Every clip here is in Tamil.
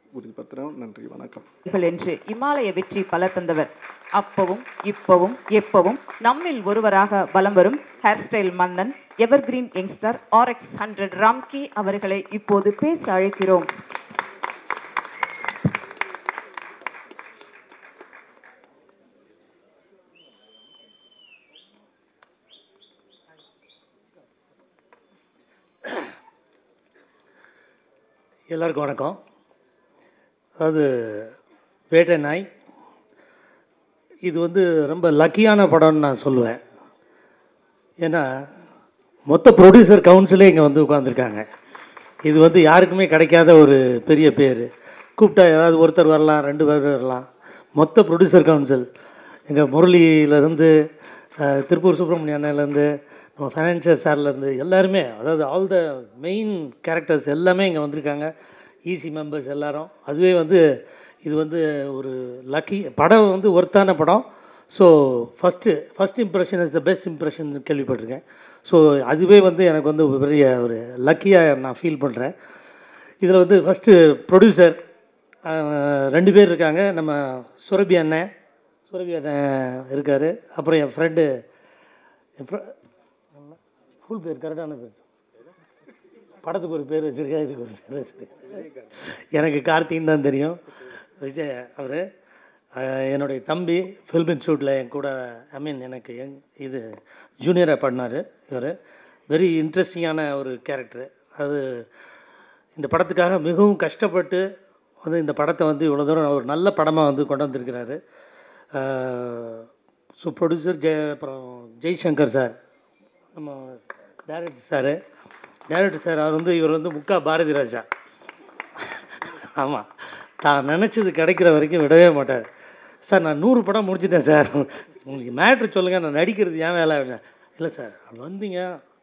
உறுதிப்படுத்துகிறேன் நன்றி வணக்கம் வெற்றிகள் என்று இமாலய வெற்றி பல தந்தவர் அப்பவும் இப்பவும் எப்பவும் நம்மில் ஒருவராக பலம் வரும் ஹேர் ஸ்டைல் மன்னன் evergreen youngster RX hundred Ramki அவர்களை இப்போது பேச அழைக்கிறோம் எல்லாருக்கும் வணக்கம் அதாவது வேட்டை நாய் இது வந்து ரொம்ப லக்கியான படம்னு நான் சொல்லுவேன் ஏன்னா மொத்த ப்ரொடியூசர் கவுன்சிலே இங்கே வந்து உட்காந்துருக்காங்க இது வந்து யாருக்குமே கிடைக்காத ஒரு பெரிய பேர் கூப்பிட்டா ஏதாவது ஒருத்தர் வரலாம் ரெண்டு பேர் வரலாம் மொத்த ப்ரொடியூசர் கவுன்சில் எங்கள் முரளியிலேருந்து திருப்பூர் சுப்பிரமணிய அண்ணன்லேருந்து நம்ம ஃபைனான்சியர் சார்லேருந்து எல்லாருமே அதாவது ஆல் த மெயின் கேரக்டர்ஸ் எல்லாமே இங்கே வந்திருக்காங்க ஈசி மெம்பர்ஸ் எல்லாரும் அதுவே வந்து இது வந்து ஒரு லக்கி படம் வந்து ஒர்த்தான படம் so first first impression is the best impression கேள்விப்பட்டிருக்கேன் ஸோ அதுவே வந்து எனக்கு வந்து ஒரு பெரிய ஒரு லக்கியாக நான் ஃபீல் பண்ணுறேன் இதில் வந்து ஃபஸ்ட்டு ப்ரொடியூசர் ரெண்டு பேர் இருக்காங்க நம்ம சுரபி அண்ணன் சுரபி அண்ணன் இருக்கார் அப்புறம் என் ஃப்ரெண்டு என் ஃபுல் பேர் கரெக்டான பேர் படத்துக்கு ஒரு பேர் வச்சுருக்கேன் இதுக்கு ஒரு பேர் வச்சுருக்கேன் எனக்கு கார்த்தின்னு தான் தெரியும் விஜய் அவர் என்னுடைய தம்பி ஃபில்ம் இன்ஸ்டியூட்டில் என் கூட ஐ மீன் எனக்கு எங் இது ஜூனியராக பண்ணார் இவர் வெரி இன்ட்ரெஸ்டிங்கான ஒரு கேரக்டர் அது இந்த படத்துக்காக மிகவும் கஷ்டப்பட்டு வந்து இந்த படத்தை வந்து இவ்வளோ தூரம் ஒரு நல்ல படமாக வந்து கொண்டு வந்திருக்கிறாரு ஸோ ப்ரொடியூசர் ஜெய அப்புறம் ஜெய்சங்கர் சார் நம்ம டேரக்டர் சார் டேரக்டர் சார் அவர் வந்து இவர் வந்து முக்கா பாரதி ராஜா ஆமாம் தான் நினச்சது கிடைக்கிற வரைக்கும் விடவே மாட்டார் சார் நான் நூறு படம் முடிச்சிட்டேன் சார் உங்களுக்கு மேட்ரு சொல்லுங்கள் நான் நடிக்கிறது ஏன் வேலை இல்லை சார் வந்தீங்க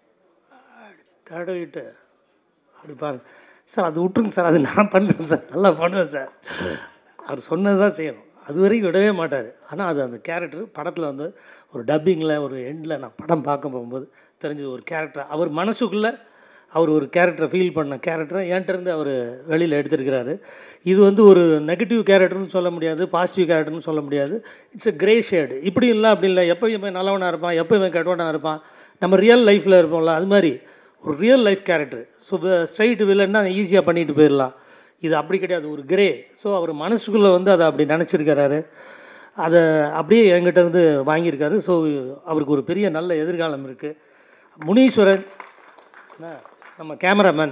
தடவிட்டு அப்படி பாருங்க சார் அது விட்டுருங்க சார் அது நான் பண்ணுறேன் சார் நல்லா பண்ணுவேன் சார் அவர் சொன்னது தான் செய்யணும் அது வரைக்கும் விடவே மாட்டார் ஆனால் அது அந்த கேரக்டர் படத்தில் வந்து ஒரு டப்பிங்கில் ஒரு எண்டில் நான் படம் பார்க்க போகும்போது தெரிஞ்சது ஒரு கேரக்டர் அவர் மனசுக்குள்ளே அவர் ஒரு கேரக்டரை ஃபீல் பண்ண கேரக்டரை என்கிட்டருந்து அவர் வெளியில் எடுத்திருக்கிறாரு இது வந்து ஒரு நெகட்டிவ் கேரக்டர்னு சொல்ல முடியாது பாசிட்டிவ் கேரக்டர்னு சொல்ல முடியாது இட்ஸ் எ கிரே ஷேடு இப்படி இல்லை அப்படி இல்லை எப்போ இவன் நல்லவனாக இருப்பான் எப்போ இவன் கெட்டவனாக இருப்பான் நம்ம ரியல் லைஃப்பில் இருப்போம்ல அது மாதிரி ஒரு real life character so straight வில்லன்னா ஈஸியாக பண்ணிட்டு போயிடலாம் இது அப்படி கிடையாது ஒரு கிரே ஸோ அவர் மனசுக்குள்ளே வந்து அதை அப்படி நினச்சிருக்கிறாரு அதை அப்படியே என்கிட்ட இருந்து வாங்கியிருக்காரு ஸோ அவருக்கு ஒரு பெரிய நல்ல எதிர்காலம் இருக்குது முனீஸ்வரன் என்ன, நம்ம கேமராமேன்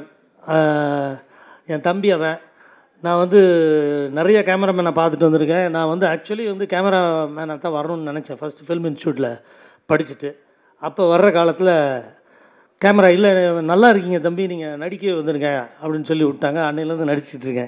என் தம்பி அவன் நான் வந்து நிறைய கேமராமேனை பார்த்துட்டு வந்திருக்கேன் நான் வந்து ஆக்சுவலி வந்து கேமராமேனாக தான் வரணும்னு நினச்சேன் ஃபஸ்ட்டு ஃபில்ம் இன்ஸ்டியூட்டில் படிச்சுட்டு அப்போ வர்ற காலத்தில் கேமரா இல்லை நல்லா இருக்கீங்க தம்பி நீங்கள் நடிக்க வந்துருங்க அப்படின்னு சொல்லி விட்டாங்க அன்னையிலேருந்து நடிச்சிட்டு இருக்கேன்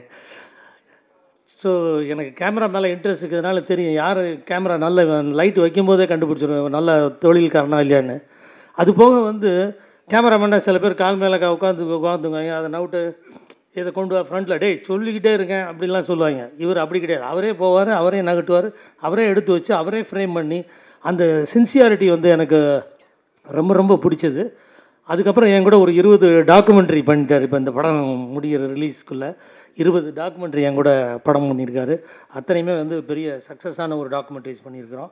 ஸோ எனக்கு கேமரா மேலே இன்ட்ரெஸ்ட் இருக்கிறதுனால தெரியும் யார் கேமரா நல்ல லைட் வைக்கும்போதே கண்டுபிடிச்சிருவேன் நல்ல தொழில்காரனா இல்லையான்னு அது போக வந்து கேமராமேனை சில பேர் கால் மேலே உட்காந்து உட்காந்துக்குவாங்க அதை நவுட்டு இதை கொண்டு வா ஃப்ரண்ட்டில் டேய் சொல்லிக்கிட்டே இருக்கேன் அப்படிலாம் சொல்லுவாங்க இவர் அப்படி கிடையாது அவரே போவார் அவரே நகட்டுவார் அவரே எடுத்து வச்சு அவரே ஃப்ரேம் பண்ணி அந்த சின்சியாரிட்டி வந்து எனக்கு ரொம்ப ரொம்ப பிடிச்சது அதுக்கப்புறம் என் கூட ஒரு இருபது டாக்குமெண்ட்ரி பண்ணிட்டார் இப்போ இந்த படம் முடிகிற ரிலீஸ்க்குள்ளே இருபது டாக்குமெண்ட்ரி என் கூட படம் பண்ணியிருக்காரு அத்தனையுமே வந்து பெரிய சக்ஸஸான ஒரு டாக்குமெண்ட்ரிஸ் பண்ணியிருக்கிறோம்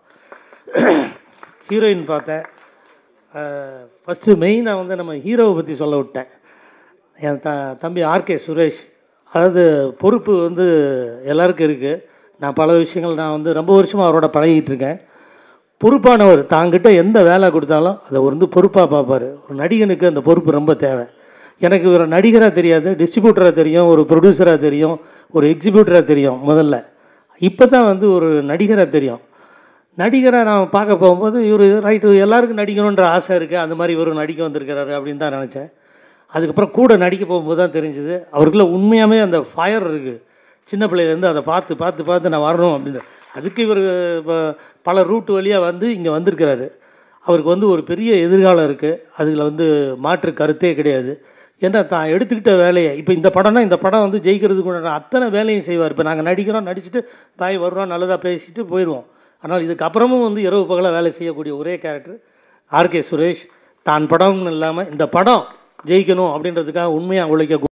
ஹீரோயின் பார்த்தேன் ஃபஸ்ட்டு மெயினாக வந்து நம்ம ஹீரோவை பற்றி சொல்ல விட்டேன் என் த தம்பி ஆர்கே சுரேஷ் அதாவது பொறுப்பு வந்து எல்லாருக்கும் இருக்குது நான் பல விஷயங்கள் நான் வந்து ரொம்ப வருஷமாக அவரோட பழகிட்டு இருக்கேன் பொறுப்பானவர் தாங்கிட்ட எந்த வேலை கொடுத்தாலும் அதை வந்து பொறுப்பாக பார்ப்பார் ஒரு நடிகனுக்கு அந்த பொறுப்பு ரொம்ப தேவை எனக்கு ஒரு நடிகராக தெரியாது டிஸ்ட்ரிபியூட்டராக தெரியும் ஒரு ப்ரொடியூசராக தெரியும் ஒரு எக்ஸிபியூட்டராக தெரியும் முதல்ல இப்போ தான் வந்து ஒரு நடிகராக தெரியும் நடிகரை நான் பார்க்க போகும்போது இவர் ரைட்டு எல்லாருக்கும் நடிக்கணுன்ற ஆசை இருக்குது அந்த மாதிரி இவர் நடிக்க வந்திருக்கிறாரு அப்படின்னு தான் நினச்சேன் அதுக்கப்புறம் கூட நடிக்க போகும்போது தான் தெரிஞ்சுது அவருக்குள்ள உண்மையாகவே அந்த ஃபயர் இருக்குது சின்ன பிள்ளையிலேருந்து அதை பார்த்து பார்த்து பார்த்து நான் வரணும் அப்படின்னு அதுக்கு இவர் இப்போ பல ரூட் வழியாக வந்து இங்கே வந்திருக்கிறாரு அவருக்கு வந்து ஒரு பெரிய எதிர்காலம் இருக்குது அதில் வந்து மாற்று கருத்தே கிடையாது ஏன்னா தான் எடுத்துக்கிட்ட வேலையை இப்போ இந்த படம்னா இந்த படம் வந்து ஜெயிக்கிறதுக்கு உண்டான அத்தனை வேலையும் செய்வார் இப்போ நாங்கள் நடிக்கிறோம் நடிச்சுட்டு பாய் வர்றோம் நல்லதாக பேசிட்டு போயிடுவோம் ஆனால் இதுக்கப்புறமும் வந்து இரவு பகலாக வேலை செய்யக்கூடிய ஒரே கேரக்டர் ஆர்கே சுரேஷ் தான் படம்னு இல்லாமல் இந்த படம் ஜெயிக்கணும் அப்படின்றதுக்காக உண்மையாக உழைக்க